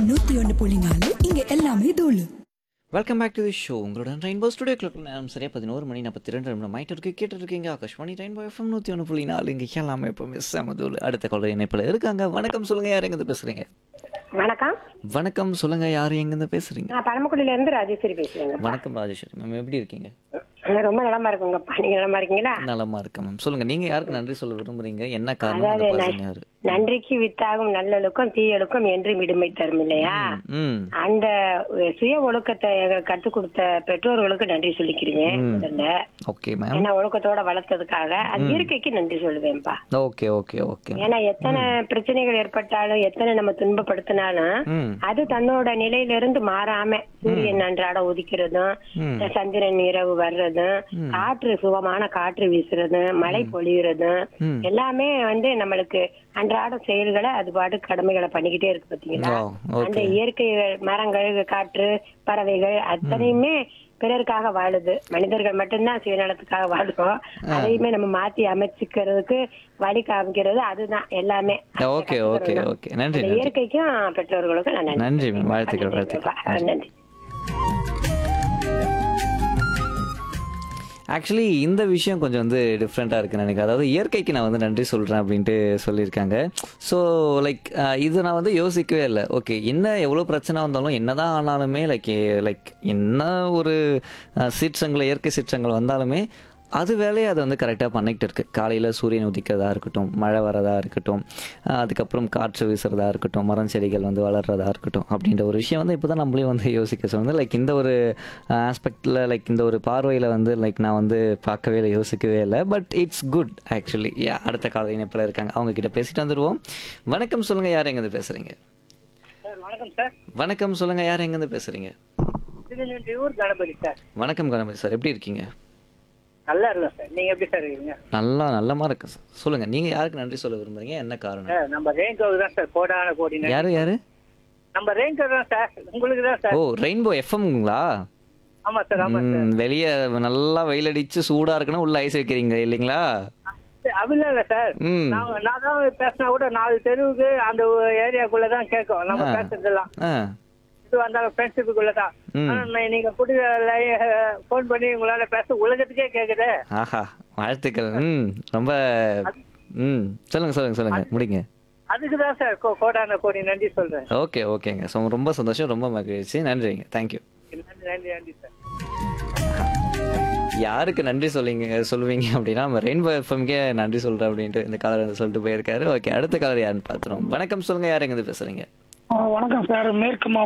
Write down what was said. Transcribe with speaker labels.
Speaker 1: FM நூத்தி ஒன்னு புள்ளி நாலு இங்க எல்லாமே தூளு
Speaker 2: welcome back to the show உங்களோட ரெயின்போ ஸ்டுடியோ கிளப் நேரம் சரியா பதினோரு மணி நாற்பத்தி ரெண்டு நிமிடம் ஆயிட்டு இருக்கு கேட்டு இருக்கீங்க ஆகாஷ்வாணி ரெயின்போ எஃப்எம் நூற்றி ஒன்று புள்ளி நாலு இங்கே எல்லாமே இப்போ மிஸ் அமதூல் அடுத்த காலர் இணைப்பில் இருக்காங்க வணக்கம் சொல்லுங்க யார் எங்கேருந்து பேசுறீங்க
Speaker 3: வணக்கம்
Speaker 2: வணக்கம் சொல்லுங்க யார் எங்கேருந்து பேசுறீங்க
Speaker 3: நான் பரமக்குடியில இருந்து ராஜேஸ்வரி பேசுறேங்க
Speaker 2: வணக்கம் ராஜேஸ்வரி மேம் எப்படி இருக்கீங்க
Speaker 3: ரொம்ப நலமா இருக்குங்கப்பா நீங்க நலமா இருக்கீங்களா
Speaker 2: நலமா இருக்கேன் மேம் சொல்லுங்க நீங்க யாருக்கு நன்றி சொல்ல விரும்புறீங்க என்ன காரணம் அந்த
Speaker 3: அதாவது
Speaker 2: பர்சன் யாரு
Speaker 3: நன்றிக்கு வித்தாகும் நல்லொழுக்கம் தீயொழுக்கம் என்று விடுமை தரும் இல்லையா
Speaker 2: ம்
Speaker 3: அந்த சுய ஒழுக்கத்தை எங்களுக்கு கற்றுக் கொடுத்த பெற்றோர்களுக்கு நன்றி சொல்லிக்கிறீங்க முதல்ல
Speaker 2: ஓகே மேம்
Speaker 3: ஏன்னா ஒழுக்கத்தோட வளர்த்ததுக்காக அது இயற்கைக்கு நன்றி சொல்லுவேன்ப்பா
Speaker 2: ஓகே ஓகே ஓகே
Speaker 3: ஏன்னா எத்தனை பிரச்சனைகள் ஏற்பட்டாலும் எத்தனை நம்ம துன்பப்படுத்தினாலும்
Speaker 2: ம்
Speaker 3: அது தன்னோட நிலையில இருந்து மாறாம சூரியன் அன்றாட உதிக்கிறதும்
Speaker 2: ம்.
Speaker 3: சந்திரன் இரவு வர்றதும் காற்று சுகமான காற்று வீசுறதும் மழை பொழியறதும்
Speaker 2: ம்.
Speaker 3: எல்லாமே வந்து நம்மளுக்கு அன்றாட செயல்களை அது பாட்டு கடமைகளை பண்ணிக்கிட்டே இருக்கு பாத்தீங்களா
Speaker 2: Wow, okay.
Speaker 3: அந்த இயற்கை மரங்கள் காற்று பறவைகள் அத்தனையுமே பிறருக்காக வாழுது மனிதர்கள் மட்டும்தான் சுயநலத்துக்காக வாழுறோம் அதையுமே நம்ம மாத்தி அமைச்சுக்கிறதுக்கு வழி காமிக்கிறது அதுதான் எல்லாமே அதை
Speaker 2: ஓகே ஓகே
Speaker 3: கத்துக்கிறோம்.
Speaker 2: ஓகே நன்றி
Speaker 3: அந்த
Speaker 2: நன்றி
Speaker 3: இயற்கைக்கும் பெற்றோர்களுக்கும் நான்
Speaker 2: நன்றி மேம் வாழ்த்துக்கள் வாழ்த்துக்கள்
Speaker 3: நன்றி நன்றி
Speaker 2: ஆக்சுவலி இந்த விஷயம் கொஞ்சம் வந்து டிஃப்ரெண்ட்டாக இருக்குன்னு எனக்கு அதாவது இயற்கைக்கு நான் வந்து நன்றி சொல்கிறேன் அப்படின்ட்டு சொல்லியிருக்காங்க ஸோ லைக் இது நான் வந்து யோசிக்கவே இல்லை ஓகே என்ன எவ்வளோ பிரச்சனை வந்தாலும் என்னதான் ஆனாலுமே லைக் லைக் என்ன ஒரு அஹ், சீற்றங்கள் இயற்கை சீற்றங்கள் வந்தாலுமே அது வேலையை அது வந்து கரெக்டாக பண்ணிக்கிட்டு இருக்கு காலையில் சூரியன் உதிக்கிறதா இருக்கட்டும் மழை வரதா இருக்கட்டும் அஹ், அதுக்கப்புறம் காற்று வீசுறதா இருக்கட்டும் மரம் செடிகள் வந்து வளர்றதா இருக்கட்டும் அப்படின்ற ஒரு விஷயம் வந்து இப்போ தான் நம்மளே வந்து யோசிக்க சொல்லுது லைக் இந்த ஒரு ஆஸ்பெக்டில் லைக் இந்த ஒரு பார்வையில் வந்து லைக் நான் வந்து பார்க்கவே இல்லை யோசிக்கவே இல்லை but it's good actually yeah அடுத்த கால இணைப்பில் இருக்காங்க அவங்க கிட்ட பேசிட்டு வந்துடுவோம் வணக்கம் சொல்லுங்க யார் எங்கேருந்து பேசுறீங்க
Speaker 4: வணக்கம் சார்
Speaker 2: வணக்கம் சொல்லுங்க யார் எங்கேருந்து பேசுறீங்க
Speaker 4: திருநெல்வேலூர் கணபதி சார்
Speaker 2: வணக்கம் கணபதி சார் எப்படி இருக்கீங்க
Speaker 4: நல்லா இல்லை சார் நீங்க எப்படி சார் இருக்கீங்க
Speaker 2: நல்லா நல்லமா இருக்கு சார் சொல்லுங்க நீங்க யாருக்கு நன்றி சொல்ல விரும்புறீங்க என்ன காரணம்
Speaker 4: சார் நம்ம ரேங்கோவுக்கு தான் சார் கோடான கோடி நன்றி.
Speaker 2: யாரு யாரு
Speaker 4: நம்ம ரேங்கோ தான் சார் உங்களுக்கு தான் சார்
Speaker 2: ஓ ரெயின்போ எஃப்எம்ங்களா
Speaker 4: ஆமா சார் ஆமா சார்
Speaker 2: வெளியே நல்லா வெயில் அடிச்சு சூடா இருக்குன்னு உள்ள ஐஸ் வைக்கிறீங்க இல்லைங்களா
Speaker 4: அப்படிலாம் இல்லை சார்
Speaker 2: ம்
Speaker 4: நான் நான் தான் பேசினா கூட நாலு தெருவுக்கு அந்த ஏரியாக்குள்ள தான் கேட்கும் நம்ம
Speaker 2: ஆ.
Speaker 4: பேசுறதெல்லாம்
Speaker 2: ஆ
Speaker 4: இது வந்தாலும் ஃப்ரெண்ட்ஷிப்புக்குள்ள தான்
Speaker 2: ம்.
Speaker 4: ஆனா நான் நீங்க கொடுக்குற ஃபோன் பண்ணி உங்களால பேச உலகத்துக்கே கேக்குது
Speaker 2: ஆஹா வாழ்த்துக்கள் ம் ரொம்ப ம் சொல்லுங்க சொல்லுங்க சொல்லுங்க முடிங்க
Speaker 4: அதுக்கு தான் சார் கோ- கோடான கோடி நன்றி சொல்றேன்
Speaker 2: ஓகே ஓகேங்க ஸோ ரொம்ப சந்தோஷம் ரொம்ப மகிழ்ச்சி நன்றிங்க தேங்க்யூ
Speaker 4: நன்றி நன்றி நன்றி சார்
Speaker 2: யாருக்கு நன்றி சொல்லிங்க சொல்லுவீங்க அப்படின்னா நம்ம ரெயின்போ எஃப்எம்கே நன்றி சொல்கிறேன் அப்படின்ட்டு இந்த கலர் வந்து சொல்லிட்டு போயிருக்காரு ஓகே அடுத்த கலர் யாருன்னு பார்த்துருவோம் வணக்கம் சொல்லுங்க யார் எங்கேருந்து பேசுறீங்க
Speaker 5: ஆ, வணக்கம் சார் மேற்கு மா